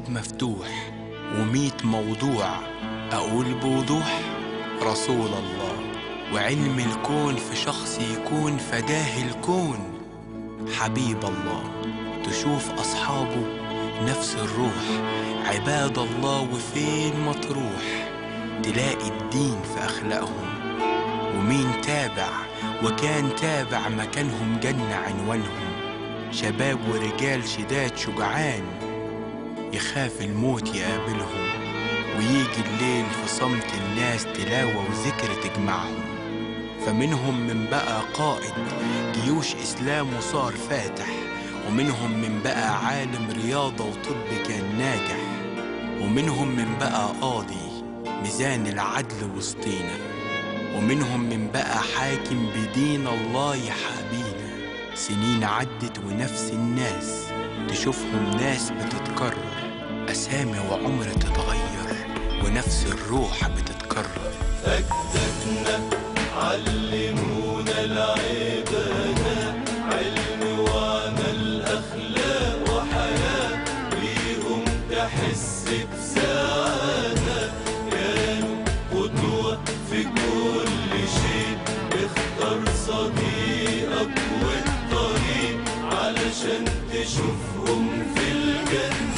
الباب مفتوح وميت موضوع أقول بوضوح رسول الله وعلم الكون في شخص يكون فداه الكون حبيب الله تشوف أصحابه نفس الروح عباد الله وفين ما تروح تلاقي الدين في أخلاقهم ومين تابع وكان تابع مكانهم جنة عنوانهم شباب ورجال شداد شجعان يخاف الموت يقابلهم ويجي الليل في صمت الناس تلاوة وذكر تجمعهم فمنهم من بقى قائد جيوش إسلام وصار فاتح ومنهم من بقى عالم رياضة وطب كان ناجح ومنهم من بقى قاضي ميزان العدل وسطينا ومنهم من بقى حاكم بدين الله يحابينا سنين عدت ونفس الناس تشوفهم ناس بتتكرر أسامي وعمر تتغير ونفس الروح بتتكرر أجدادنا علمونا العبادة علم وعمل أخلاق وحياة بيهم تحس بسعادة كانوا قدوة في كل شيء اختار صديقك والطريق علشان تشوفهم في الجنة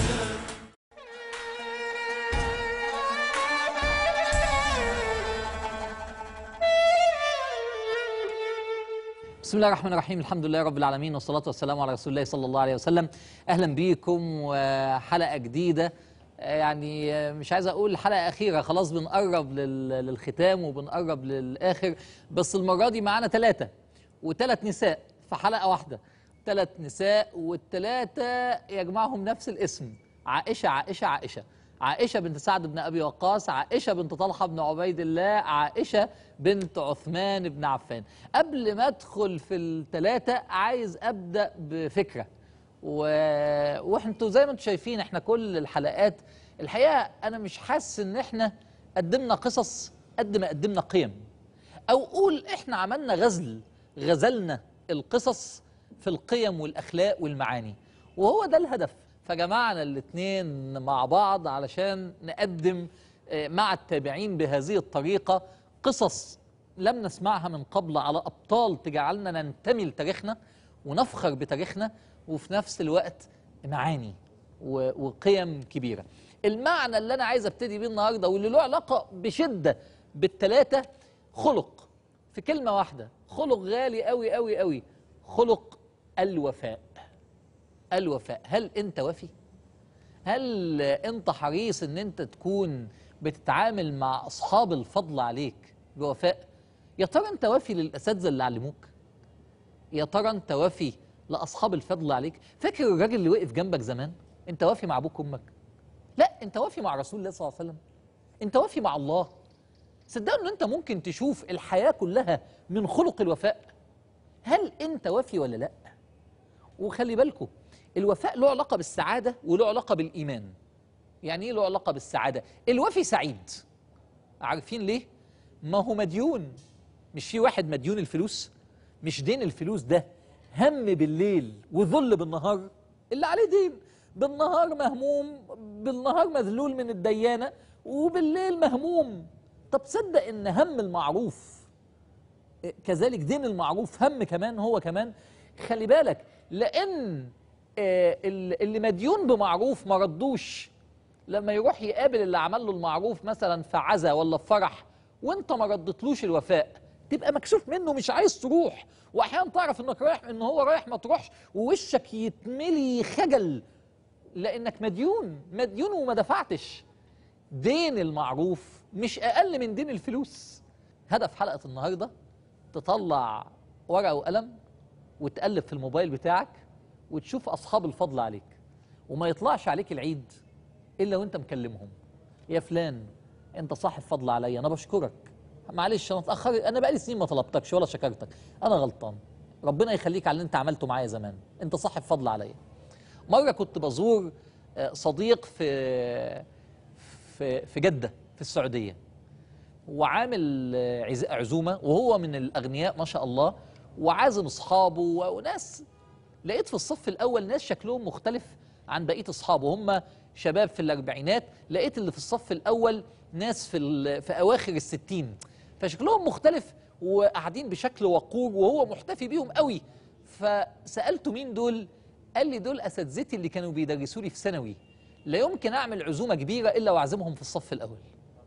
بسم الله الرحمن الرحيم الحمد لله رب العالمين والصلاة والسلام على رسول الله صلى الله عليه وسلم أهلا بيكم وحلقة جديدة يعني مش عايز أقول حلقة أخيرة خلاص بنقرب لل- للختام وبنقرب للآخر بس المرة دي معانا ثلاثة وثلاث نساء في حلقة واحدة ثلاث نساء والثلاثة يجمعهم نفس الاسم عائشة عائشة عائشة عائشة بنت سعد بن أبي وقاص عائشة بنت طلحة بن عبيد الله عائشة بنت عثمان بن عفان قبل ما أدخل في الثلاثة عايز أبدأ بفكرة و... وانتوا زي ما انتوا شايفين احنا كل الحلقات الحقيقة أنا مش حاسس إن احنا قدمنا قصص قد ما قدمنا قيم أو قول احنا عملنا غزل غزلنا القصص في القيم والأخلاق والمعاني وهو ده الهدف فجمعنا الاتنين مع بعض علشان نقدم آه، مع التابعين بهذه الطريقة قصص لم نسمعها من قبل على أبطال تجعلنا ننتمي لتاريخنا ونفخر بتاريخنا وفي نفس الوقت معاني و- وقيم كبيرة المعنى اللي أنا عايز أبتدي بيه النهاردة واللي له علاقة بشدة بالتلاتة خلق في كلمة واحدة خلق غالي قوي قوي قوي خلق الوفاء الوفاء هل أنت وفي؟ هل أنت حريص أن أنت تكون بتتعامل مع أصحاب الفضل عليك بوفاء؟ يا ترى أنت وفي للأساتذة اللي علموك؟ يا ترى أنت وفي لأصحاب الفضل عليك؟ فاكر الراجل اللي وقف جنبك زمان؟ أنت وفي مع أبوك وأمك؟ لا أنت وفي مع رسول الله صلى الله عليه وسلم أنت وفي مع الله صدقوا ان انت ممكن تشوف الحياه كلها من خلق الوفاء هل انت وفي ولا لا وخلي بالكم الوفاء له علاقه بالسعاده وله علاقه بالايمان يعني ايه له علاقه بالسعاده الوفي سعيد عارفين ليه ما هو مديون مش في واحد مديون الفلوس مش دين الفلوس ده هم بالليل وذل بالنهار اللي عليه دين بالنهار مهموم بالنهار مذلول من الديانه وبالليل مهموم طب تصدق ان هم المعروف كذلك دين المعروف هم كمان هو كمان خلي بالك لان آه، ال- اللي مديون بمعروف ما ردوش لما يروح يقابل اللي عمل له المعروف مثلا في عزا ولا في فرح وانت ما ردتلوش الوفاء تبقى مكسوف منه مش عايز تروح واحيانا تعرف انك رايح ان هو رايح ما تروحش ووشك يتملي خجل لانك مديون مديون وما دفعتش دين المعروف مش اقل من دين الفلوس هدف حلقه النهارده تطلع ورقه وقلم وتقلب في الموبايل بتاعك وتشوف اصحاب الفضل عليك وما يطلعش عليك العيد الا وانت مكلمهم يا فلان انت صاحب فضل عليا انا بشكرك معلش انا اتاخر انا بقالي سنين ما طلبتكش ولا شكرتك انا غلطان ربنا يخليك على اللي انت عملته معايا زمان انت صاحب فضل عليا مره كنت بزور آه، صديق في في في جده في السعوديه وعامل آه، عز- عزومه وهو من الاغنياء ما شاء الله وعازم اصحابه و- وناس لقيت في الصف الاول ناس شكلهم مختلف عن بقيه اصحابه هم شباب في الاربعينات لقيت اللي في الصف الاول ناس في ال- في اواخر الستين فشكلهم مختلف وقاعدين بشكل وقور وهو محتفي بيهم قوي فسالته مين دول قال لي دول اساتذتي اللي كانوا بيدرسوا لي في ثانوي لا يمكن اعمل عزومه كبيره الا واعزمهم في الصف الاول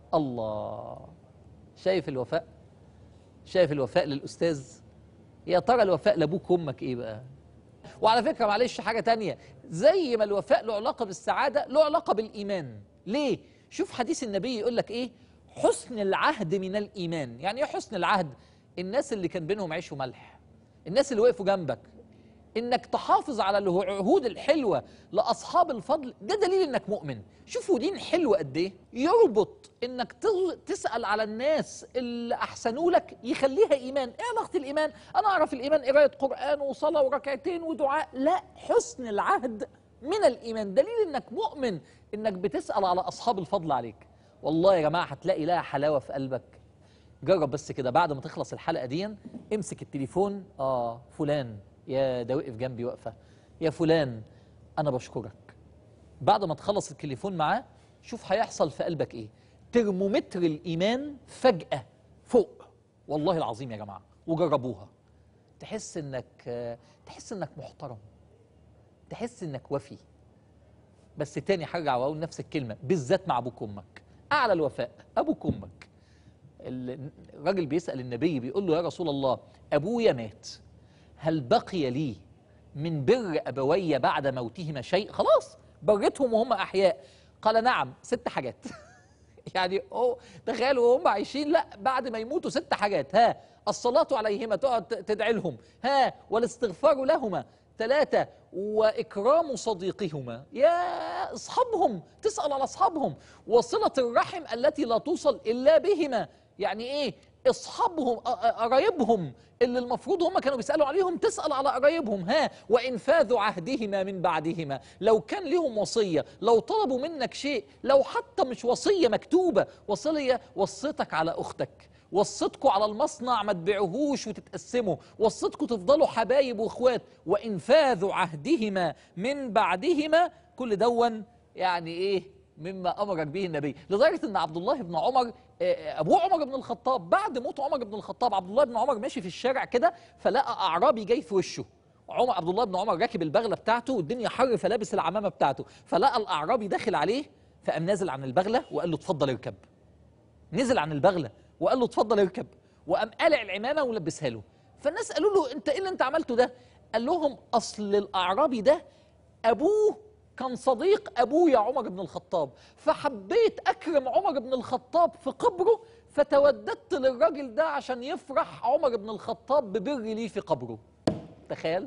الله شايف الوفاء شايف الوفاء للاستاذ يا ترى الوفاء لابوك وامك ايه بقى وعلى فكره معلش حاجه تانية زي ما الوفاء له علاقه بالسعاده له علاقه بالايمان ليه شوف حديث النبي يقول لك ايه حسن العهد من الايمان يعني ايه حسن العهد الناس اللي كان بينهم عيش وملح الناس اللي وقفوا جنبك انك تحافظ على العهود الحلوه لاصحاب الفضل ده دليل انك مؤمن شوفوا دين حلو قد ايه يربط انك تل- تسال على الناس اللي احسنوا لك يخليها ايمان ايه علاقه الايمان انا اعرف الايمان قرايه قران وصلاه وركعتين ودعاء لا حسن العهد من الايمان دليل انك مؤمن انك بتسال على اصحاب الفضل عليك والله يا جماعه هتلاقي لها حلاوه في قلبك جرب بس كده بعد ما تخلص الحلقه دي امسك التليفون اه فلان يا ده وقف جنبي واقفه يا فلان انا بشكرك بعد ما تخلص التليفون معاه شوف هيحصل في قلبك ايه ترمومتر الايمان فجاه فوق والله العظيم يا جماعه وجربوها تحس انك آه، تحس انك محترم تحس انك وفي بس تاني هرجع واقول نفس الكلمه بالذات مع ابوك وامك اعلى الوفاء ابوك وامك ال- الراجل بيسال النبي بيقول له يا رسول الله ابويا مات هل بقي لي من بر ابوي بعد موتهما شيء خلاص برتهم وهم احياء قال نعم ست حاجات يعني هو تخيلوا وهم عايشين لا بعد ما يموتوا ست حاجات ها الصلاة عليهما تقعد ت- تدعي لهم ها والاستغفار لهما ثلاثة وإكرام صديقهما يا أصحابهم تسأل على أصحابهم وصلة الرحم التي لا توصل إلا بهما يعني إيه أصحابهم أ- أ- قرايبهم اللي المفروض هم كانوا بيسألوا عليهم تسأل على قرايبهم ها وإنفاذ عهدهما من بعدهما لو كان لهم وصية لو طلبوا منك شيء لو حتى مش وصية مكتوبة وصية وصيتك على أختك وصيتكوا على المصنع ما تبيعوهوش وتتقسموا وصيتكوا تفضلوا حبايب واخوات وانفاذ عهدهما من بعدهما كل دون يعني ايه مما امرك به النبي لدرجه ان عبد الله بن عمر آه، آه، ابوه عمر بن الخطاب بعد موت عمر بن الخطاب عبد الله بن عمر ماشي في الشارع كده فلقى اعرابي جاي في وشه عمر عبد الله بن عمر راكب البغله بتاعته والدنيا حر فلابس العمامه بتاعته فلقى الاعرابي داخل عليه فقام نازل عن البغله وقال له اتفضل اركب نزل عن البغله وقال له اتفضل اركب وقام قالع العمامه ولبسها له فالناس قالوا له انت ايه اللي انت عملته ده قال لهم اصل الاعرابي ده ابوه كان صديق ابويا عمر بن الخطاب فحبيت اكرم عمر بن الخطاب في قبره فتوددت للراجل ده عشان يفرح عمر بن الخطاب ببر لي في قبره تخيل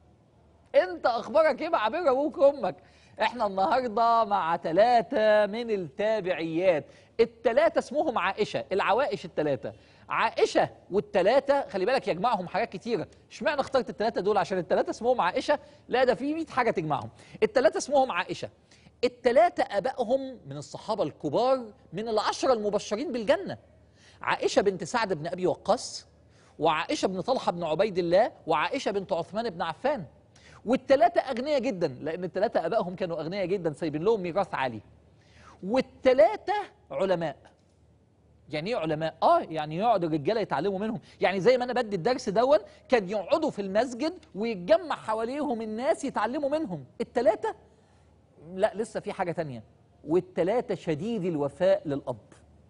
انت اخبارك ايه مع بر ابوك وامك احنا النهارده مع ثلاثه من التابعيات الثلاثه اسمهم عائشه العوائش الثلاثه عائشه والثلاثه خلي بالك يجمعهم حاجات كتيره اشمعنى اخترت الثلاثه دول عشان الثلاثه اسمهم عائشه لا ده في 100 حاجه تجمعهم الثلاثه اسمهم عائشه الثلاثه ابائهم من الصحابه الكبار من العشره المبشرين بالجنه عائشه بنت سعد بن ابي وقاص وعائشه بن طلحه بن عبيد الله وعائشه بنت عثمان بن عفان والثلاثه اغنياء جدا لان الثلاثه ابائهم كانوا اغنياء جدا سايبين لهم ميراث عالي والثلاثه علماء يعني ايه علماء اه يعني يقعد الرجاله يتعلموا منهم يعني زي ما انا بدي الدرس دون كان يقعدوا في المسجد ويتجمع حواليهم الناس يتعلموا منهم الثلاثه لا لسه في حاجه تانية والثلاثه شديد الوفاء للاب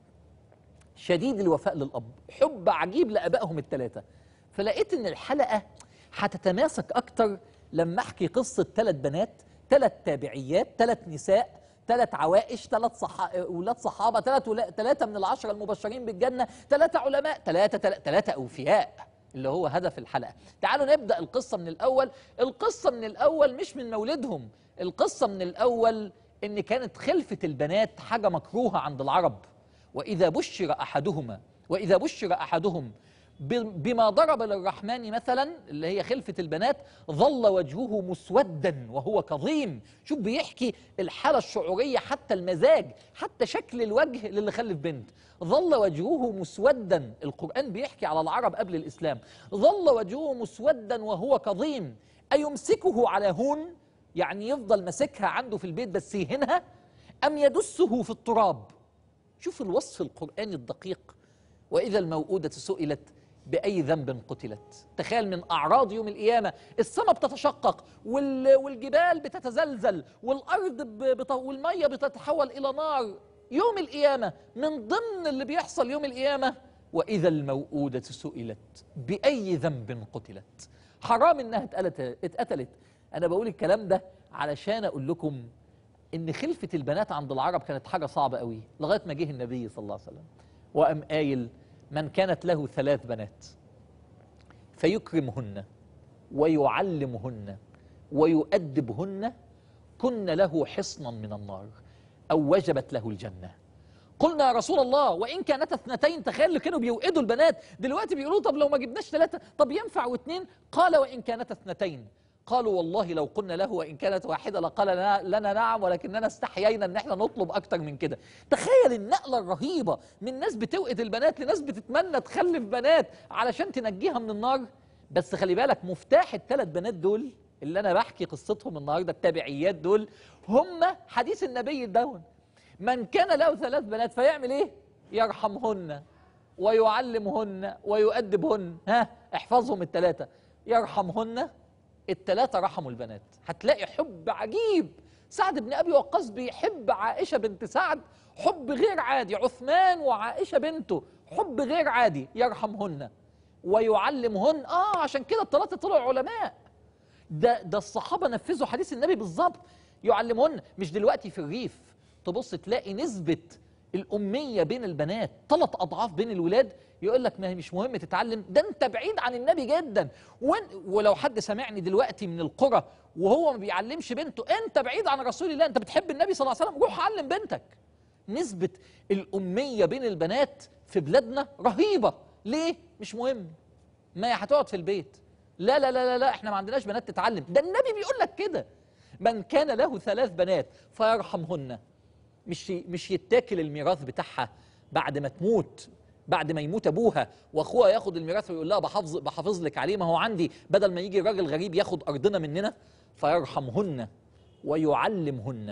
شديد الوفاء للاب حب عجيب لابائهم الثلاثه فلقيت ان الحلقه هتتماسك اكتر لما احكي قصه ثلاث بنات ثلاث تابعيات ثلاث نساء ثلاث عوائش ثلاث صح... اولاد صحابه ثلاث ولا... ثلاثه من العشره المبشرين بالجنه ثلاثه علماء ثلاثه ثلاثه اوفياء اللي هو هدف الحلقه تعالوا نبدا القصه من الاول القصه من الاول مش من مولدهم القصه من الاول ان كانت خلفه البنات حاجه مكروهه عند العرب واذا بشر احدهما واذا بشر احدهم ب- بما ضرب للرحمن مثلا اللي هي خلفة البنات ظل وجهه مسودا وهو كظيم شوف بيحكي الحالة الشعورية حتى المزاج حتى شكل الوجه للي خلف بنت ظل وجهه مسودا القرآن بيحكي على العرب قبل الإسلام ظل وجهه مسودا وهو كظيم أيمسكه على هون يعني يفضل ماسكها عنده في البيت بس يهينها أم يدسه في التراب شوف الوصف القرآني الدقيق وإذا الموءودة سئلت بأي ذنب قتلت تخيل من أعراض يوم القيامة السماء بتتشقق وال- والجبال بتتزلزل والأرض ب- بت- والمية بتتحول إلى نار يوم القيامة من ضمن اللي بيحصل يوم القيامة وإذا الموءودة سئلت بأي ذنب قتلت حرام إنها اتقتلت اتقتلت أنا بقول الكلام ده علشان أقول لكم ان خلفه البنات عند العرب كانت حاجه صعبه قوي لغايه ما جه النبي صلى الله عليه وسلم وقام قايل من كانت له ثلاث بنات فيكرمهن ويعلمهن ويؤدبهن كن له حصنا من النار او وجبت له الجنه قلنا يا رسول الله وان كانت اثنتين تخيل اللي كانوا بيوئدوا البنات دلوقتي بيقولوا طب لو ما جبناش ثلاثه طب ينفع واثنين قال وان كانت اثنتين قالوا والله لو قلنا له وان كانت واحده لقال لنا, لنا نعم ولكننا استحيينا ان احنا نطلب اكتر من كده تخيل النقله الرهيبه من ناس بتوئد البنات لناس بتتمنى تخلف بنات علشان تنجيها من النار بس خلي بالك مفتاح الثلاث بنات دول اللي انا بحكي قصتهم النهارده التابعيات دول هم حديث النبي دون من كان له ثلاث بنات فيعمل ايه يرحمهن ويعلمهن ويؤدبهن ها احفظهم الثلاثه يرحمهن الثلاثه رحموا البنات هتلاقي حب عجيب سعد بن ابي وقاص بيحب عائشه بنت سعد حب غير عادي عثمان وعائشه بنته حب غير عادي يرحمهن ويعلمهن اه عشان كده الثلاثه طلعوا علماء ده ده الصحابه نفذوا حديث النبي بالظبط يعلمهن مش دلوقتي في الريف تبص تلاقي نسبه الاميه بين البنات ثلاث اضعاف بين الولاد يقول لك ما هي مش مهم تتعلم ده انت بعيد عن النبي جدا وين ولو حد سمعني دلوقتي من القرى وهو ما بيعلمش بنته انت بعيد عن رسول الله انت بتحب النبي صلى الله عليه وسلم روح علم بنتك نسبه الاميه بين البنات في بلادنا رهيبه ليه مش مهم ما هي هتقعد في البيت لا لا لا لا لا احنا ما عندناش بنات تتعلم ده النبي بيقول لك كده من كان له ثلاث بنات فيرحمهن مش مش يتاكل الميراث بتاعها بعد ما تموت بعد ما يموت ابوها واخوها ياخد الميراث ويقول لها بحافظ بحافظ لك عليه ما هو عندي بدل ما يجي راجل غريب ياخد ارضنا مننا فيرحمهن ويعلمهن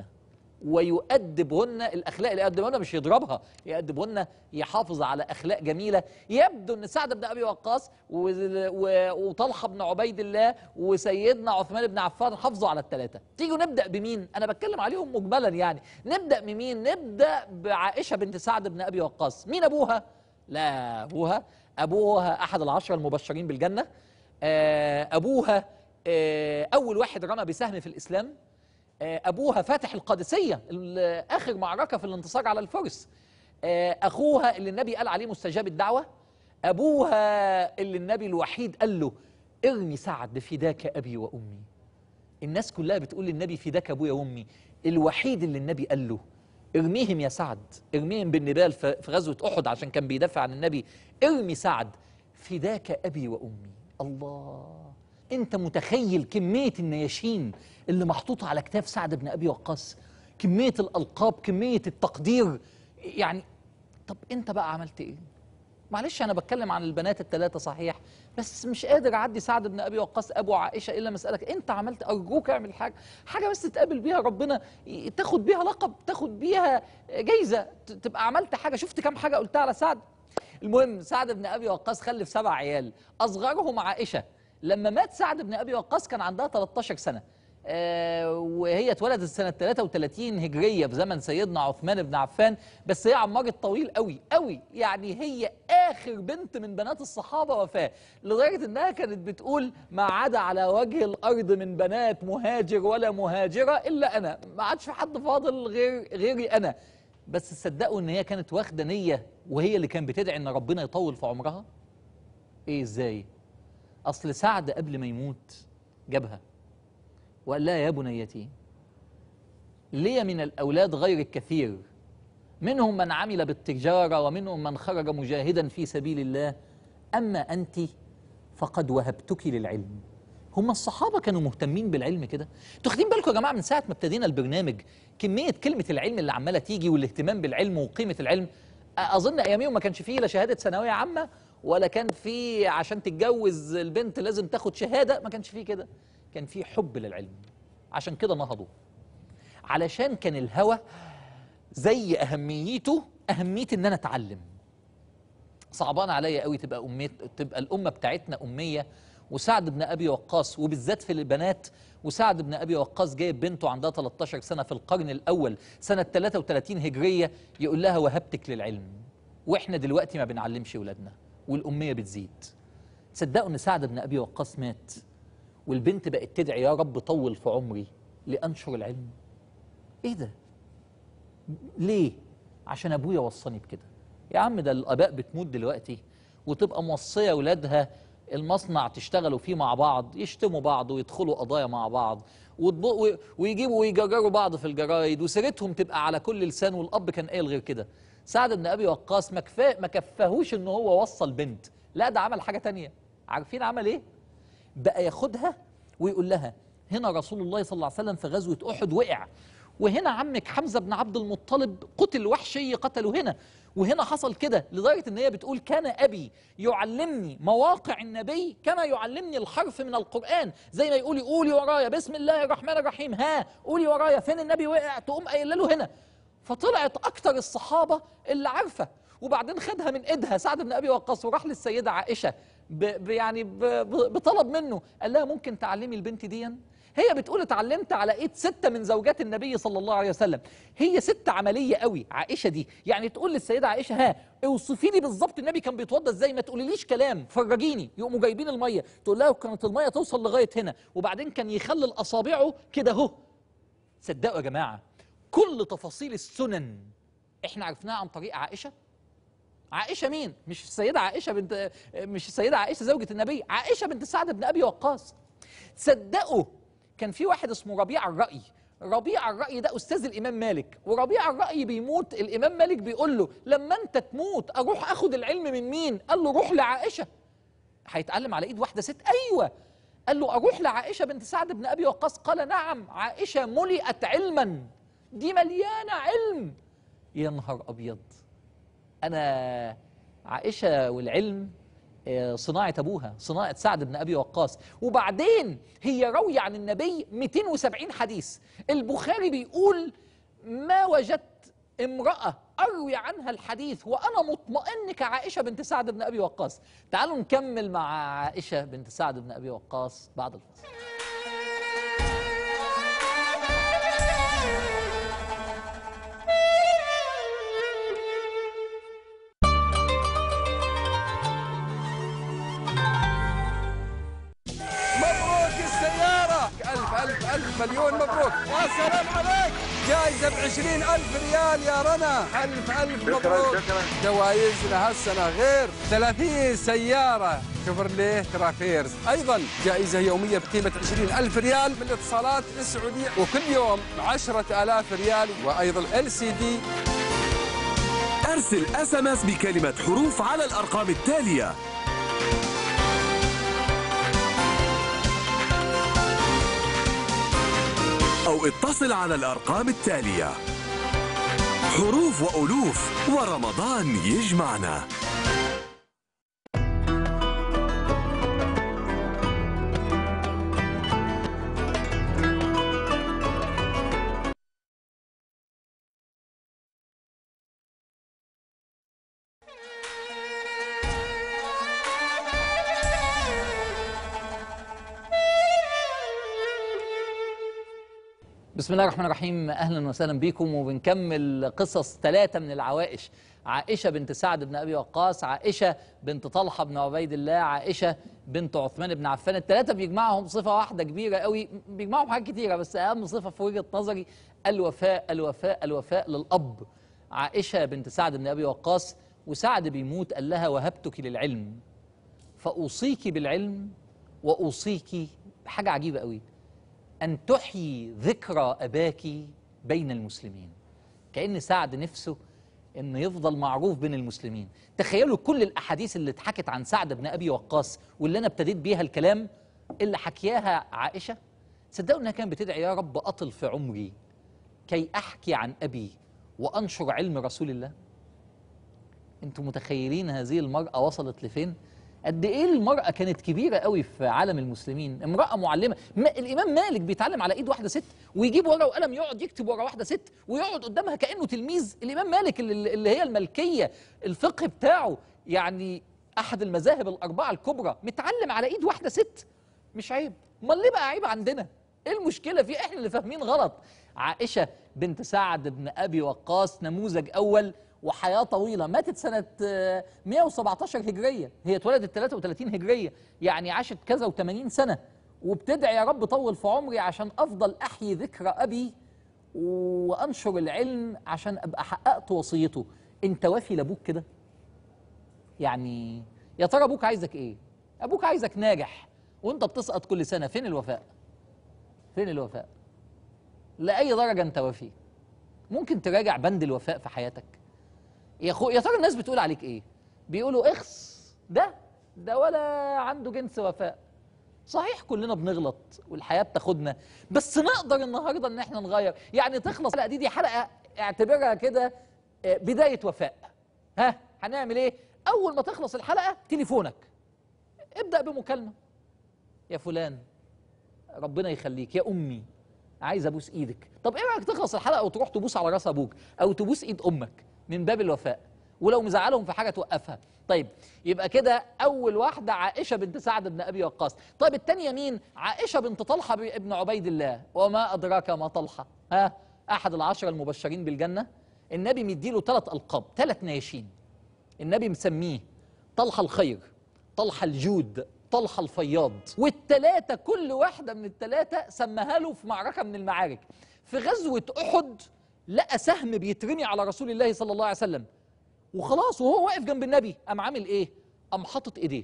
ويؤدبهن الاخلاق اللي يؤدبهن مش يضربها يؤدبهن يحافظ على اخلاق جميله يبدو ان سعد بن ابي وقاص و- و- وطلحه بن عبيد الله وسيدنا عثمان بن عفان حافظوا على الثلاثه تيجوا نبدا بمين انا بتكلم عليهم مجملا يعني نبدا بمين نبدا بعائشه بنت سعد بن ابي وقاص مين ابوها لا ابوها ابوها احد العشره المبشرين بالجنه آه، ابوها آه، اول واحد رمى بسهم في الاسلام آه، ابوها فاتح القادسيه ال- اخر معركه في الانتصار على الفرس آه، اخوها اللي النبي قال عليه مستجاب الدعوه ابوها اللي النبي الوحيد قال له ارمي سعد فداك ابي وامي الناس كلها بتقول للنبي فداك ابويا وامي الوحيد اللي النبي قال له ارميهم يا سعد ارميهم بالنبال في في غزوه احد عشان كان بيدافع عن النبي ارمي سعد فداك ابي وامي الله انت متخيل كميه النياشين اللي محطوطه على كتاف سعد بن ابي وقاص كميه الالقاب كميه التقدير يعني طب انت بقى عملت ايه معلش انا بتكلم عن البنات الثلاثه صحيح بس مش قادر اعدي سعد بن ابي وقاص ابو عائشه الا مسالك انت عملت ارجوك اعمل حاجه حاجه بس تقابل بيها ربنا ي- تاخد بيها لقب تاخد بيها جايزه ت- تبقى عملت حاجه شفت كام حاجه قلتها على سعد المهم سعد بن ابي وقاص خلف سبع عيال اصغرهم عائشه لما مات سعد بن ابي وقاص كان عندها 13 سنه آه، وهي اتولدت سنة 33 هجرية في زمن سيدنا عثمان بن عفان بس هي عمرت طويل قوي قوي يعني هي آخر بنت من بنات الصحابة وفاة لدرجة إنها كانت بتقول ما عدا على وجه الأرض من بنات مهاجر ولا مهاجرة إلا أنا ما عادش في حد فاضل غير غيري أنا بس تصدقوا إن هي كانت واخدة نية وهي اللي كان بتدعي إن ربنا يطول في عمرها إيه إزاي أصل سعد قبل ما يموت جابها وقال لها يا بنيتي لي من الأولاد غير الكثير منهم من عمل بالتجارة ومنهم من خرج مجاهدا في سبيل الله أما أنت فقد وهبتك للعلم هم الصحابة كانوا مهتمين بالعلم كده انتوا واخدين بالكم يا جماعة من ساعة ما ابتدينا البرنامج كمية كلمة العلم اللي عمالة تيجي والاهتمام بالعلم وقيمة العلم أظن أياميهم ما كانش فيه لا شهادة ثانوية عامة ولا كان فيه عشان تتجوز البنت لازم تاخد شهادة ما كانش فيه كده كان فيه حب للعلم عشان كده نهضوا علشان كان الهوى زي اهميته اهميه ان انا اتعلم صعبان عليا قوي تبقى اميه تبقى الامه بتاعتنا اميه وسعد بن ابي وقاص وبالذات في البنات وسعد بن ابي وقاص جايب بنته عندها 13 سنه في القرن الاول سنه 33 هجريه يقول لها وهبتك للعلم واحنا دلوقتي ما بنعلمش ولادنا والاميه بتزيد تصدقوا ان سعد بن ابي وقاص مات والبنت بقت تدعي يا رب طول في عمري لانشر العلم ايه ده ليه عشان ابويا وصاني بكده يا عم ده الاباء بتموت دلوقتي وتبقى موصيه اولادها المصنع تشتغلوا فيه مع بعض يشتموا بعض ويدخلوا قضايا مع بعض وتب- و- ويجيبوا ويجرجروا بعض في الجرايد وسيرتهم تبقى على كل لسان والاب كان قايل غير كده سعد بن ابي وقاص ما كفاه ما كفاهوش ان هو وصل بنت لا ده عمل حاجه تانية عارفين عمل ايه بقى ياخدها ويقول لها هنا رسول الله صلى الله عليه وسلم في غزوة أحد وقع وهنا عمك حمزة بن عبد المطلب قتل وحشي قتله هنا وهنا حصل كده لدرجة ان هي بتقول كان أبي يعلمني مواقع النبي كما يعلمني الحرف من القرآن زي ما يقول قولي ورايا بسم الله الرحمن الرحيم ها قولي ورايا فين النبي وقع تقوم قايله له هنا فطلعت اكتر الصحابه اللي عارفه وبعدين خدها من ايدها سعد بن ابي وقاص وراح للسيده عائشه ب ب يعني ب ب بطلب منه قال لها ممكن تعلمي البنت دي هي بتقول اتعلمت على ايد سته من زوجات النبي صلى الله عليه وسلم هي ست عمليه قوي عائشه دي يعني تقول للسيده عائشه ها اوصفي لي بالظبط النبي كان بيتوضى ازاي ما تقوليليش كلام فرجيني يقوموا جايبين الميه تقول لها كانت الميه توصل لغايه هنا وبعدين كان يخلل اصابعه كده اهو صدقوا يا جماعه كل تفاصيل السنن احنا عرفناها عن طريق عائشه عائشه مين مش السيده عائشه بنت مش السيده عائشه زوجة النبي عائشه بنت سعد بن ابي وقاص تصدقوا كان في واحد اسمه ربيع الرأي ربيع الرأي ده أستاذ الإمام مالك وربيع الرأي بيموت الإمام مالك بيقول له لما أنت تموت أروح أخد العلم من مين قال له روح لعائشة هيتعلم على ايد واحده ست ايوه قال له اروح لعائشه بنت سعد بن ابي وقاص قال نعم عائشه ملئت علما دي مليانه علم يا نهار ابيض انا عائشه والعلم آه، صناعة أبوها صناعة سعد بن أبي وقاص وبعدين هي راوية عن النبي 270 حديث البخاري بيقول ما وجدت امرأة أروي عنها الحديث وأنا مطمئن كعائشة بنت سعد بن أبي وقاص تعالوا نكمل مع عائشة بنت سعد بن أبي وقاص بعد الفصل مبروك السيارة ألف ألف ألف مليون مبروك يا سلام عليك جائزة بعشرين ألف ريال يا رنا ألف ألف مبروك جوائزنا هالسنة غير ثلاثين سيارة شيفرليه ترافيرز أيضا جائزة يومية بقيمة عشرين ألف ريال من الاتصالات السعودية وكل يوم عشرة آلاف ريال وأيضا ال سي دي أرسل اس ام اس بكلمة حروف على الأرقام التالية أو اتصل على الأرقام التالية حروف وألوف ورمضان يجمعنا بسم الله الرحمن الرحيم اهلا وسهلا بكم وبنكمل قصص ثلاثه من العوائش عائشه بنت سعد بن ابي وقاص عائشه بنت طلحه بن عبيد الله عائشه بنت عثمان بن عفان الثلاثه بيجمعهم صفه واحده كبيره قوي بيجمعهم حاجات كتيره بس اهم صفه في وجهه نظري الوفاء الوفاء الوفاء للاب عائشه بنت سعد بن ابي وقاص وسعد بيموت قال لها وهبتك للعلم فاوصيك بالعلم واوصيك بحاجه عجيبه قوي أن تحيي ذكرى أباك بين المسلمين كأن سعد نفسه أنه يفضل معروف بين المسلمين تخيلوا كل الأحاديث اللي اتحكت عن سعد بن أبي وقاص واللي أنا ابتديت بيها الكلام اللي حكياها عائشة صدقوا أنها كانت بتدعي يا رب أطل في عمري كي أحكي عن أبي وأنشر علم رسول الله انتم متخيلين هذه المرأة وصلت لفين قد ايه المراه كانت كبيره قوي في عالم المسلمين امراه معلمه ما الامام مالك بيتعلم على ايد واحده ست ويجيب ورقه وقلم يقعد يكتب ورا واحده ست ويقعد قدامها كانه تلميذ الامام مالك اللي, اللي هي الملكيه الفقه بتاعه يعني احد المذاهب الاربعه الكبرى متعلم على ايد واحده ست مش عيب امال ليه بقى عيب عندنا ايه المشكله في احنا اللي فاهمين غلط عائشه بنت سعد بن ابي وقاص نموذج اول وحياه طويله ماتت سنه آه، 117 هجريه هي اتولدت 33 هجريه يعني عاشت كذا و80 سنه وبتدعي يا رب طول في عمري عشان افضل احيي ذكرى ابي وانشر العلم عشان ابقى حققت وصيته انت وافي لابوك كده يعني يا ترى ابوك عايزك ايه ابوك عايزك ناجح وانت بتسقط كل سنه فين الوفاء فين الوفاء لاي درجه انت وفي ممكن تراجع بند الوفاء في حياتك يا اخو يا ترى الناس بتقول عليك ايه بيقولوا اخس ده ده ولا عنده جنس وفاء صحيح كلنا بنغلط والحياه بتاخدنا بس نقدر النهارده ان احنا نغير يعني تخلص الحلقه دي دي حلقه اعتبرها كده آه، بدايه وفاء ها هنعمل ايه اول ما تخلص الحلقه تليفونك ابدا بمكالمه يا فلان ربنا يخليك يا امي عايز ابوس ايدك طب ايه رايك تخلص الحلقه وتروح تبوس على راس ابوك او تبوس ايد امك من باب الوفاء ولو مزعلهم في حاجه توقفها طيب يبقى كده اول واحده عائشه بنت سعد بن ابي وقاص طيب الثانيه مين عائشه بنت طلحه بن عبيد الله وما ادراك ما طلحه ها احد العشره المبشرين بالجنه النبي مديله ثلاث القاب ثلاث نياشين النبي مسميه طلحه الخير طلحه الجود طلحه الفياض والثلاثه كل واحده من الثلاثه سماها له في معركه من المعارك في غزوه احد لقى سهم بيترمي على رسول الله صلى الله عليه وسلم وخلاص وهو واقف جنب النبي قام عامل ايه قام حاطط ايديه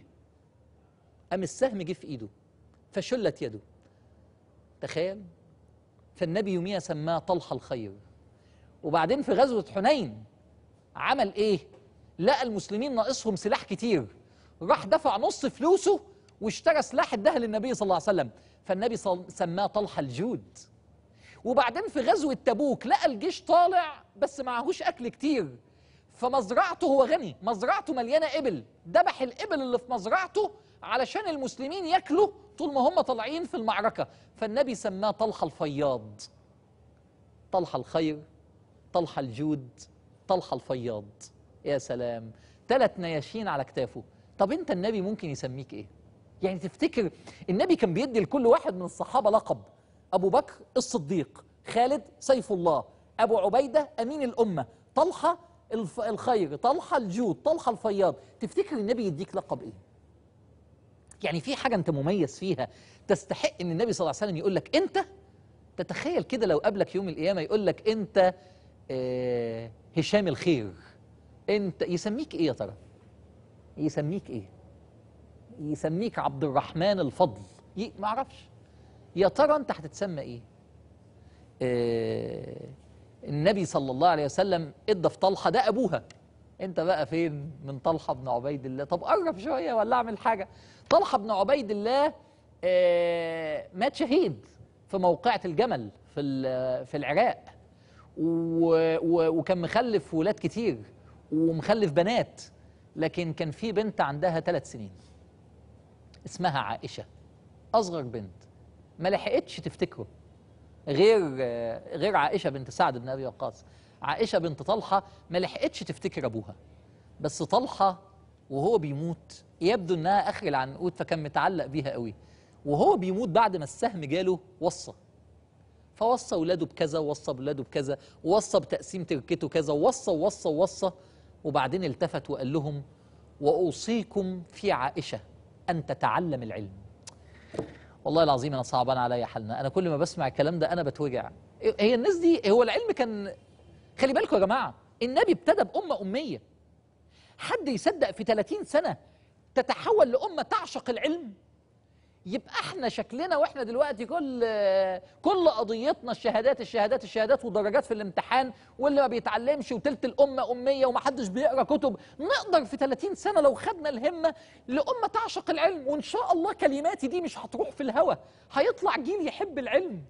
قام السهم جه في ايده فشلت يده تخيل فالنبي يوميها سماه طلحه الخير وبعدين في غزوه حنين عمل ايه لقى المسلمين ناقصهم سلاح كتير راح دفع نص فلوسه واشترى سلاح اداها للنبي صلى الله عليه وسلم فالنبي صل- سماه طلحه الجود وبعدين في غزوه تبوك لقى الجيش طالع بس معهوش اكل كتير فمزرعته هو غني مزرعته مليانه ابل ذبح الابل اللي في مزرعته علشان المسلمين ياكلوا طول ما هم طالعين في المعركه فالنبي سماه طلحه الفياض طلحه الخير طلحه الجود طلحه الفياض يا سلام ثلاث نياشين على كتافه طب انت النبي ممكن يسميك ايه يعني تفتكر النبي كان بيدي لكل واحد من الصحابه لقب ابو بكر الصديق خالد سيف الله ابو عبيده امين الامه طلحه الف... الخير طلحه الجود طلحه الفياض تفتكر النبي يديك لقب ايه يعني في حاجه انت مميز فيها تستحق ان النبي صلى الله عليه وسلم يقول لك انت تتخيل كده لو قابلك يوم القيامه يقول لك انت آه هشام الخير انت يسميك ايه يا ترى يسميك ايه يسميك عبد الرحمن الفضل ي... ما اعرفش يا ترى انت هتتسمى ايه آه النبي صلى الله عليه وسلم ادى في طلحه ده ابوها انت بقى فين من طلحه بن عبيد الله طب قرب شويه ولا اعمل حاجه طلحه بن عبيد الله آه مات شهيد في موقعة الجمل في ال- في العراق و- و- وكان مخلف ولاد كتير ومخلف بنات لكن كان في بنت عندها ثلاث سنين اسمها عائشة أصغر بنت ما لحقتش تفتكره غير غير عائشة بنت سعد بن أبي وقاص عائشة بنت طلحة ما لحقتش تفتكر أبوها بس طلحة وهو بيموت يبدو إنها آخر العنقود فكان متعلق بيها قوي وهو بيموت بعد ما السهم جاله وصى فوصى ولاده بكذا ووصى ولاده بكذا ووصى بتقسيم تركته كذا ووصى ووصى ووصى وبعدين التفت وقال لهم وأوصيكم في عائشة أن تتعلم العلم والله العظيم أنا صعبان عليا حالنا أنا كل ما بسمع الكلام ده أنا بتوجع هي الناس دي هو العلم كان خلي بالكم يا جماعة النبي ابتدى بأمة أمية حد يصدق في 30 سنة تتحول لأمة تعشق العلم يبقى احنا شكلنا واحنا دلوقتي كل كل قضيتنا الشهادات الشهادات الشهادات ودرجات في الامتحان واللي ما بيتعلمش وتلت الامه اميه ومحدش بيقرا كتب نقدر في 30 سنه لو خدنا الهمه لامه تعشق العلم وان شاء الله كلماتي دي مش هتروح في الهوا هيطلع جيل يحب العلم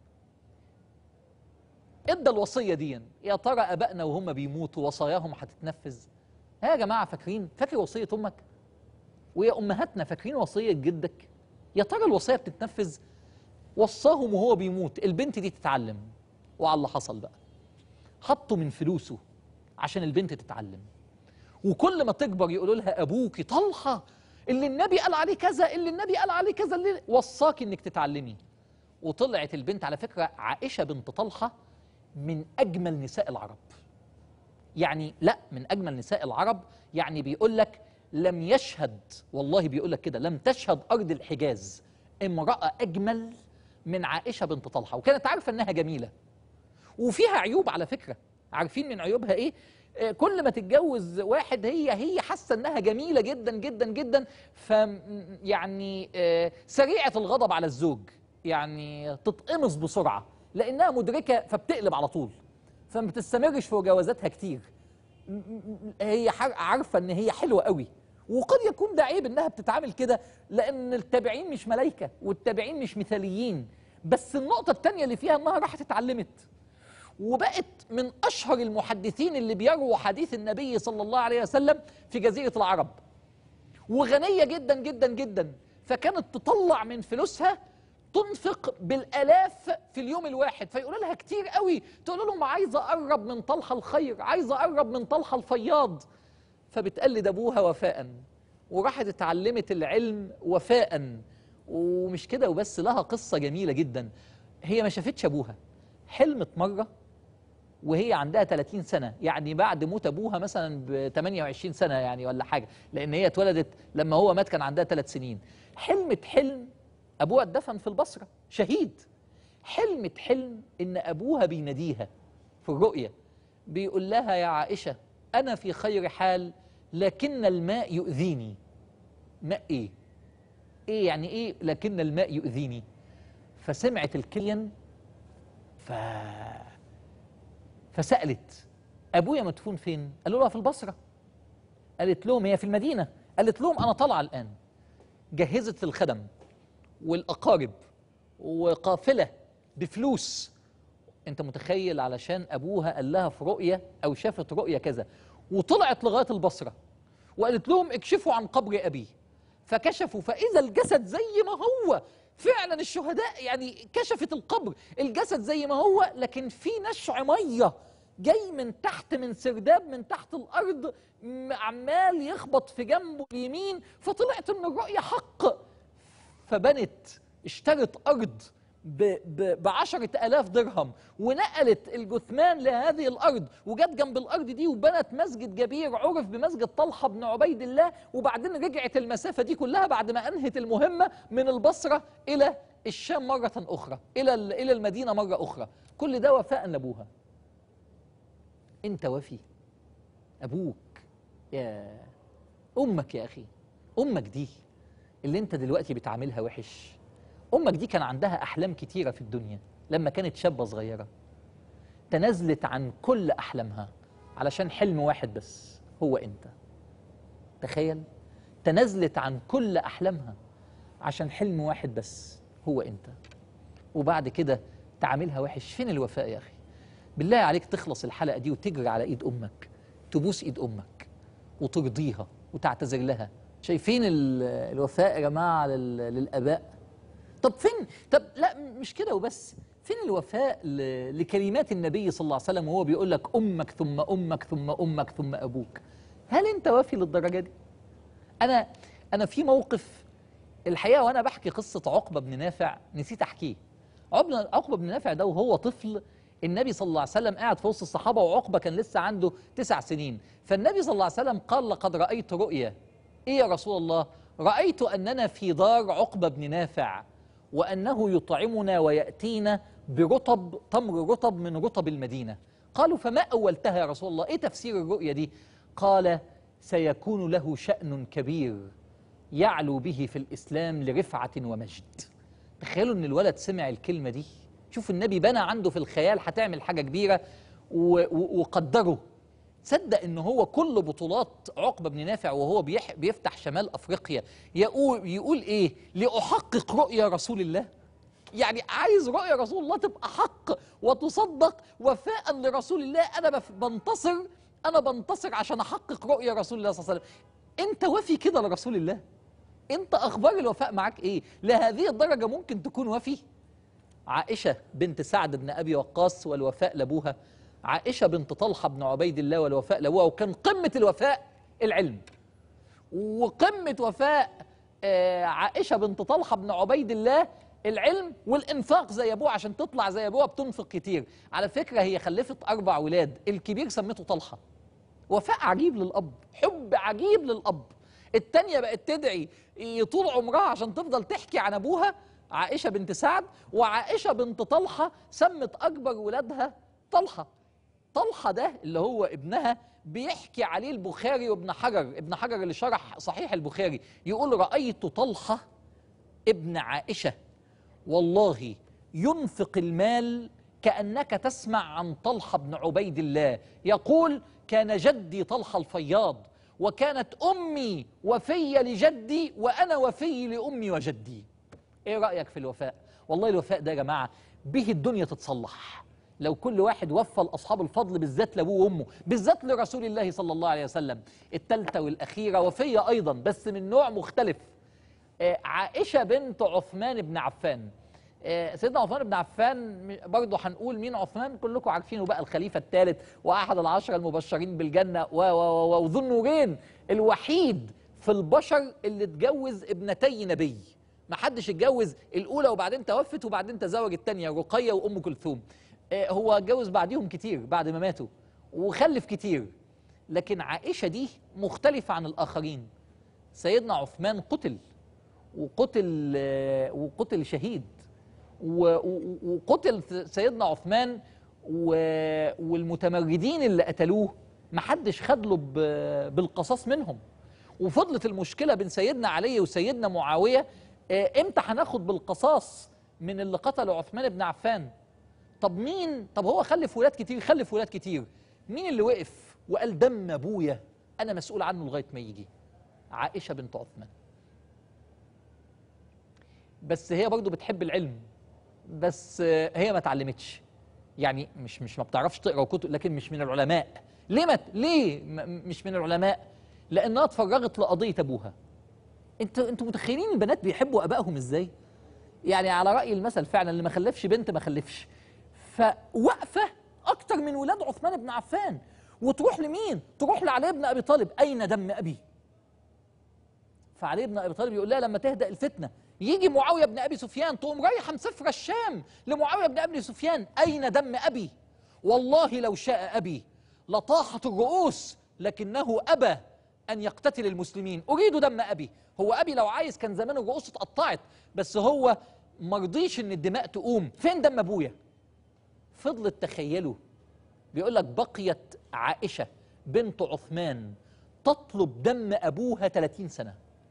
ادى الوصيه دي يا ترى ابائنا وهم بيموتوا وصاياهم هتتنفذ ها يا جماعه فاكرين فاكر وصيه امك ويا امهاتنا فاكرين وصيه جدك يا ترى الوصيه بتتنفذ وصاهم وهو بيموت البنت دي تتعلم وعلى اللي حصل بقى حطوا من فلوسه عشان البنت تتعلم وكل ما تكبر يقولوا لها ابوكي طلحه اللي النبي قال عليه كذا اللي النبي قال عليه كذا اللي وصاك انك تتعلمي وطلعت البنت على فكره عائشه بنت طلحه من اجمل نساء العرب يعني لا من اجمل نساء العرب يعني بيقول لك لم يشهد والله بيقول لك كده لم تشهد ارض الحجاز امراه اجمل من عائشه بنت طلحه وكانت عارفه انها جميله وفيها عيوب على فكره عارفين من عيوبها ايه آه، كل ما تتجوز واحد هي هي حاسه انها جميله جدا جدا جدا ف يعني آه، سريعه الغضب على الزوج يعني تتقمص بسرعه لانها مدركه فبتقلب على طول فما بتستمرش في جوازاتها كتير م- م- هي حر- عارفه ان هي حلوه قوي وقد يكون ده عيب انها بتتعامل كده لان التابعين مش ملايكه والتابعين مش مثاليين بس النقطه الثانيه اللي فيها انها راحت اتعلمت وبقت من اشهر المحدثين اللي بيرووا حديث النبي صلى الله عليه وسلم في جزيره العرب وغنيه جدا جدا جدا فكانت تطلع من فلوسها تنفق بالالاف في اليوم الواحد فيقول لها كتير قوي تقول لهم عايزه اقرب من طلحه الخير عايزه اقرب من طلحه الفياض فبتقلد ابوها وفاء وراحت اتعلمت العلم وفاء ومش كده وبس لها قصه جميله جدا هي ما شافتش ابوها حلمت مره وهي عندها 30 سنه يعني بعد موت ابوها مثلا ب 28 سنه يعني ولا حاجه لان هي اتولدت لما هو مات كان عندها ثلاث سنين حلمت حلم ابوها اتدفن في البصره شهيد حلمت حلم ان ابوها بيناديها في الرؤيه بيقول لها يا عائشه انا في خير حال لكن الماء يؤذيني ماء ايه ايه يعني ايه لكن الماء يؤذيني فسمعت الكلين ف فسألت أبويا مدفون فين؟ قالوا لها في البصرة قالت لهم هي في المدينة قالت لهم أنا طالعة الآن جهزت الخدم والأقارب وقافلة بفلوس أنت متخيل علشان أبوها قال لها في رؤية أو شافت رؤية كذا وطلعت لغاية البصرة وقالت لهم اكشفوا عن قبر أبي فكشفوا فإذا الجسد زي ما هو فعلا الشهداء يعني كشفت القبر الجسد زي ما هو لكن في نشع ميه جاي من تحت من سرداب من تحت الارض م- عمال يخبط في جنبه اليمين فطلعت ان الرؤيه حق فبنت اشترت أرض ب- ب- بعشرة آلاف درهم ونقلت الجثمان لهذه الأرض وجت جنب الأرض دي وبنت مسجد كبير عرف بمسجد طلحة بن عبيد الله وبعدين رجعت المسافة دي كلها بعد ما أنهت المهمة من البصرة إلى الشام مرة أخرى إلى ال- إلى المدينة مرة أخرى كل ده وفاء لأبوها أنت وفي أبوك يا أمك يا أخي أمك دي اللي أنت دلوقتي بتعاملها وحش أمك دي كان عندها أحلام كتيرة في الدنيا لما كانت شابة صغيرة تنازلت عن كل أحلامها علشان حلم واحد بس هو أنت تخيل تنازلت عن كل أحلامها عشان حلم واحد بس هو أنت وبعد كده تعاملها وحش فين الوفاء يا أخي بالله عليك تخلص الحلقة دي وتجري على إيد أمك تبوس إيد أمك وترضيها وتعتذر لها شايفين ال- الوفاء يا جماعة لل- للآباء طب فين طب لا مش كده وبس فين الوفاء ل- لكلمات النبي صلى الله عليه وسلم وهو بيقول لك امك ثم امك ثم امك ثم ابوك هل انت وافي للدرجه دي انا انا في موقف الحقيقه وانا بحكي قصه عقبه بن نافع نسيت احكيه عقبه عقبه بن نافع ده وهو طفل النبي صلى الله عليه وسلم قاعد في وسط الصحابه وعقبه كان لسه عنده تسع سنين فالنبي صلى الله عليه وسلم قال لقد رايت رؤيا ايه يا رسول الله رايت اننا في دار عقبه بن نافع وانه يطعمنا وياتينا برطب تمر رطب من رطب المدينه قالوا فما اولتها يا رسول الله ايه تفسير الرؤيا دي قال سيكون له شان كبير يعلو به في الاسلام لرفعه ومجد تخيلوا ان الولد سمع الكلمه دي شوف النبي بنى عنده في الخيال هتعمل حاجه كبيره و- و- وقدره تصدق ان هو كل بطولات عقبه بن نافع وهو بيح بيفتح شمال افريقيا يقول يقول ايه لاحقق رؤيا رسول الله يعني عايز رؤيا رسول الله تبقى حق وتصدق وفاء لرسول الله انا بف- بنتصر انا بنتصر عشان احقق رؤيا رسول الله صلى الله عليه وسلم انت وفي كده لرسول الله انت اخبار الوفاء معاك ايه لهذه الدرجه ممكن تكون وفي عائشه بنت سعد بن ابي وقاص والوفاء لابوها عائشه بنت طلحه بن عبيد الله والوفاء لابوها وكان قمه الوفاء العلم وقمه وفاء آه، عائشه بنت طلحه بن عبيد الله العلم والانفاق زي ابوها عشان تطلع زي ابوها بتنفق كتير على فكره هي خلفت اربع ولاد الكبير سمته طلحه وفاء عجيب للاب حب عجيب للاب التانية بقت تدعي طول عمرها عشان تفضل تحكي عن ابوها عائشه بنت سعد وعائشه بنت طلحه سمت اكبر ولادها طلحه طلحه ده اللي هو ابنها بيحكي عليه البخاري وابن حجر ابن حجر اللي شرح صحيح البخاري يقول رايت طلحه ابن عائشه والله ينفق المال كأنك تسمع عن طلحة بن عبيد الله يقول كان جدي طلحة الفياض وكانت أمي وفية لجدي وأنا وفي لأمي وجدي إيه رأيك في الوفاء؟ والله الوفاء ده يا جماعة به الدنيا تتصلح لو كل واحد وفى لأصحاب الفضل بالذات لأبوه وأمه بالذات لرسول الله صلى الله عليه وسلم التالتة والأخيرة وفية أيضا بس من نوع مختلف آه، عائشة بنت عثمان بن عفان آه، سيدنا عثمان بن عفان م- برضه هنقول مين عثمان كلكم عارفينه بقى الخليفة الثالث وأحد العشرة المبشرين بالجنة و و و و- وذو النورين الوحيد في البشر اللي اتجوز ابنتي نبي ما حدش اتجوز الأولى وبعدين توفت وبعدين تزوج الثانية رقية وأم كلثوم آه، هو اتجوز بعديهم كتير بعد ما ماتوا وخلف كتير لكن عائشة دي مختلفة عن الآخرين سيدنا عثمان قتل وقتل آه، وقتل شهيد و- و- وقتل سيدنا عثمان و- والمتمردين اللي قتلوه محدش خد له ب- بالقصاص منهم وفضلت المشكله بين سيدنا علي وسيدنا معاويه آه، امتى هناخد بالقصاص من اللي قتلوا عثمان بن عفان طب مين طب هو خلف ولاد كتير خلف ولاد كتير مين اللي وقف وقال دم ابويا انا مسؤول عنه لغايه ما يجي عائشه بنت عثمان بس هي برضو بتحب العلم بس آه، هي ما اتعلمتش يعني مش مش ما بتعرفش تقرا كتب لكن مش من العلماء ليه ما ليه م- مش من العلماء لانها اتفرغت لقضيه ابوها انتوا انتوا متخيلين البنات بيحبوا ابائهم ازاي يعني على راي المثل فعلا اللي ما خلفش بنت ما خلفش فواقفه اكتر من ولاد عثمان بن عفان وتروح لمين تروح لعلي بن ابي طالب اين دم ابي فعلي بن ابي طالب يقول لها لما تهدأ الفتنه يجي معاويه بن ابي سفيان تقوم رايحه مسافره الشام لمعاويه بن ابي سفيان اين دم ابي والله لو شاء ابي لطاحت الرؤوس لكنه ابى ان يقتتل المسلمين اريد دم ابي هو ابي لو عايز كان زمان الرؤوس اتقطعت بس هو مرضيش ان الدماء تقوم فين دم ابويا فضلت تخيلوا بيقول لك بقيت عائشه بنت عثمان تطلب دم ابوها 30 سنه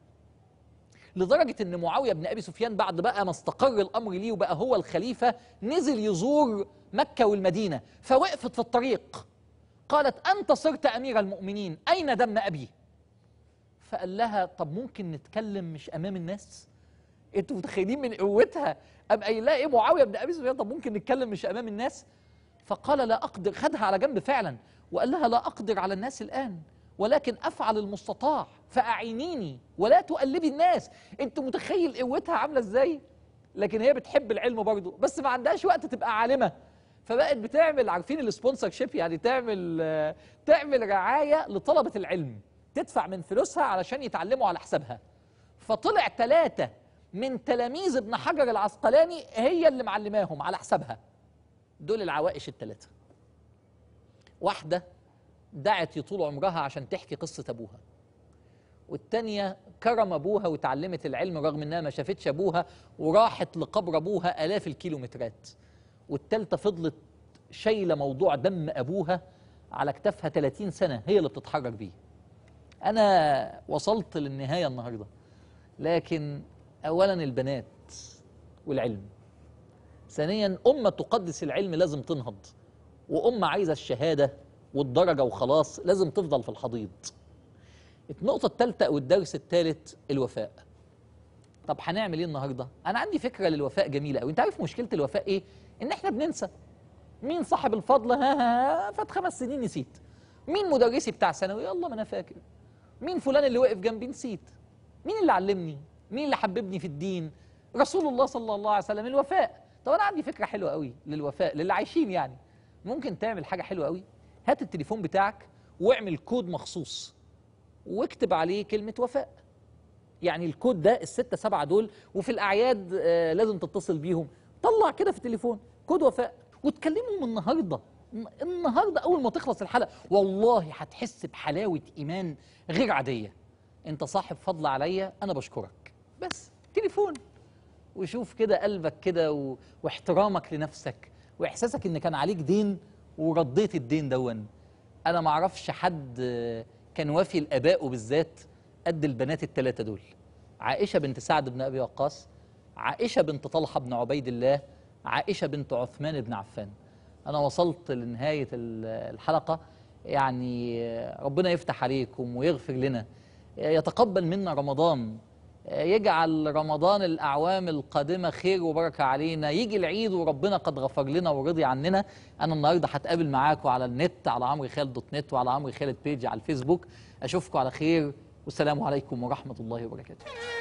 لدرجة إن معاوية بن أبي سفيان بعد بقى ما استقر الأمر ليه وبقى هو الخليفة نزل يزور مكة والمدينة فوقفت في الطريق قالت أنت صرت أمير المؤمنين أين دم أبي فقال لها طب ممكن نتكلم مش أمام الناس انتوا متخيلين من قوتها أم قايل لها إيه معاوية بن أبي سفيان طب ممكن نتكلم مش أمام الناس فقال لا أقدر خدها على جنب فعلا وقال لها لا أقدر على الناس الآن ولكن أفعل المستطاع فأعينيني ولا تقلبي الناس أنت متخيل قوتها عاملة إزاي لكن هي بتحب العلم برضه بس ما عندهاش وقت تبقى عالمة فبقت بتعمل عارفين السبونسر شيب يعني تعمل آه، تعمل رعاية لطلبة العلم تدفع من فلوسها علشان يتعلموا على حسابها فطلع ثلاثة من تلاميذ ابن حجر العسقلاني هي اللي معلماهم على حسابها دول العوائش الثلاثة واحدة دعت يطول عمرها عشان تحكي قصة أبوها والتانية كرم أبوها وتعلمت العلم رغم إنها ما شافتش أبوها وراحت لقبر أبوها آلاف الكيلومترات والتالتة فضلت شايلة موضوع دم أبوها على كتافها 30 سنة هي اللي بتتحرك بيه أنا وصلت للنهاية النهاردة لكن أولا البنات والعلم ثانيا أمة تقدس العلم لازم تنهض وأمة عايزة الشهادة والدرجة وخلاص لازم تفضل في الحضيض النقطة الثالثة أو الدرس الثالث الوفاء طب هنعمل ايه النهارده؟ أنا عندي فكرة للوفاء جميلة أوي، أنت عارف مشكلة الوفاء إيه؟ إن إحنا بننسى. مين صاحب الفضل؟ ها ها ها فات خمس سنين نسيت. مين مدرسي بتاع ثانوي؟ يلا ما أنا فاكر. مين فلان اللي وقف جنبي؟ نسيت. مين اللي علمني مين اللي حببني في الدين رسول الله صلى الله عليه وسلم الوفاء طب انا عندي فكره حلوه قوي للوفاء للي عايشين يعني ممكن تعمل حاجه حلوه قوي هات التليفون بتاعك واعمل كود مخصوص واكتب عليه كلمه وفاء يعني الكود ده الستة سبعة دول وفي الأعياد آه لازم تتصل بيهم طلع كده في التليفون كود وفاء وتكلمهم النهاردة النهاردة أول ما تخلص الحلقة والله هتحس بحلاوة إيمان غير عادية أنت صاحب فضل عليا أنا بشكرك بس تليفون وشوف كده قلبك كده و... واحترامك لنفسك واحساسك ان كان عليك دين ورديت الدين دون انا ما اعرفش حد آه، كان وافي الاباء بالذات قد البنات الثلاثه دول عائشه بنت سعد بن ابي وقاص عائشه بنت طلحه بن عبيد الله عائشه بنت عثمان بن عفان انا وصلت لنهايه ال- الحلقه يعني آه، ربنا يفتح عليكم ويغفر لنا آه، يتقبل منا رمضان يجعل رمضان الأعوام القادمة خير وبركة علينا يجي العيد وربنا قد غفر لنا ورضي عننا أنا النهاردة هتقابل معاكم على النت على عمرو خالد دوت نت وعلى عمرو خالد بيج على الفيسبوك أشوفكم على خير والسلام عليكم ورحمة الله وبركاته